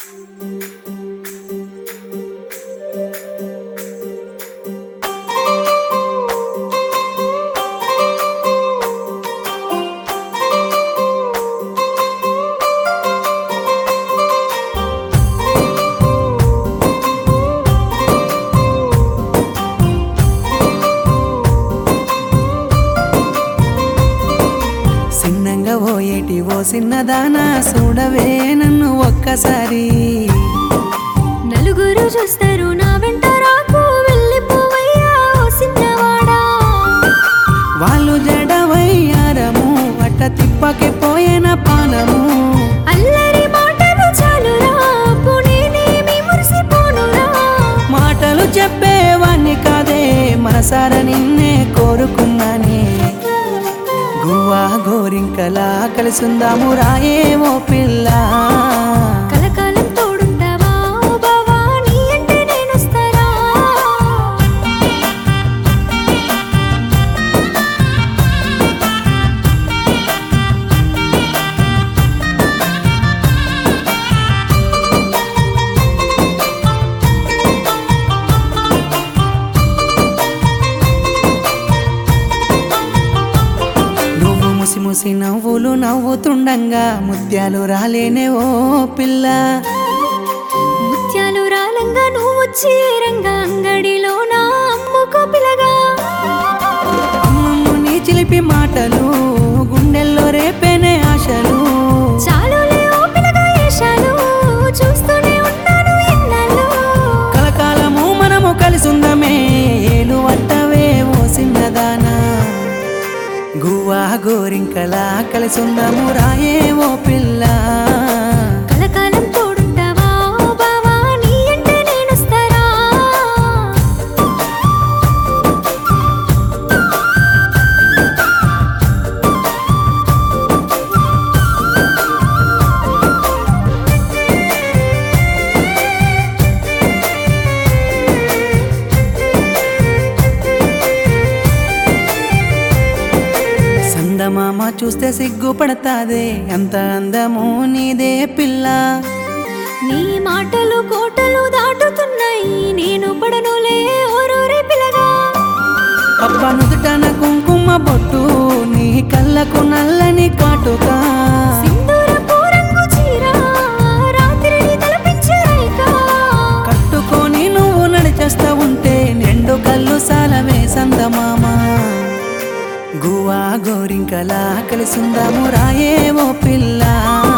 సిన్నంగా పోయేటి ఓ చిన్నదానా చూడవే నన్ను ఒక్కసారి నలుగురు చూస్తారు నా వెంట రాకు వెళ్ళిపోవయ్యా ఓ సిన్నవాడా వాళ్ళు జడవయ్యారము అట్ట తిప్పకి పోయిన పానము అల్లరి మాటలు చాలురా పునేనేమి మురిసిపోనురా మాటలు చెప్పేవాణ్ణి కాదే మనసార నిన్నే కోరుకున్నానే గువ్వా గోరింకలా కలిసుందాము రాయే ఓ పిల్ల కలకాలం తోడుంటావా ఓ బావా నీ అంటే నేనొస్తారా నువ్వు ముసి ముసి నవ్వులు నవ్వుతుండంగా ముత్యాలు రాలేనే ఓ పిల్ల ముత్యాలు రాలంగా నువ్వు వచ్చి రంగా అంగడిలో నా అమ్ముకో పిలగా అమ్మమ్మ నీ చిలిపి మాటలు గుండెల్లో రేపేనే ఆశలు చాలులే ఓ పిలగా ఏషాలు చూస్తూనే ఉన్నాను ఎన్నాళ్ళు కలకాలము మనము కలిసుందమే ఏలు వట్టవే ఓ చిన్నదానా గువ్వా గోరింకలా కలిసుందాము రాయే ఓ పిల్ల కలకాలం తోడుంటావా ఓ బావా నీ అంటే నేనొస్తారా సందమామ చూస్తే సిగ్గుపడతాదే ఎంత అందము నీదే పిల్ల నీ మాటలు కోటలు దాటుతున్నాయి నేను పడనులే ఓరోరే పిలగా అబ్బ నుదుటన కుంకుమ బొట్టు నీ కళ్ళకు నల్లని కాటుకా సింధూరపు రంగు చీర రాత్రిని తలపించే రైక కట్టుకొని నువ్వు నడిచేస్తా ఉంటే నిండు కళ్ళు సాలవే సందమామ గువా గోరింకలా కలిసిందాము రాయే ఓ పిల్ల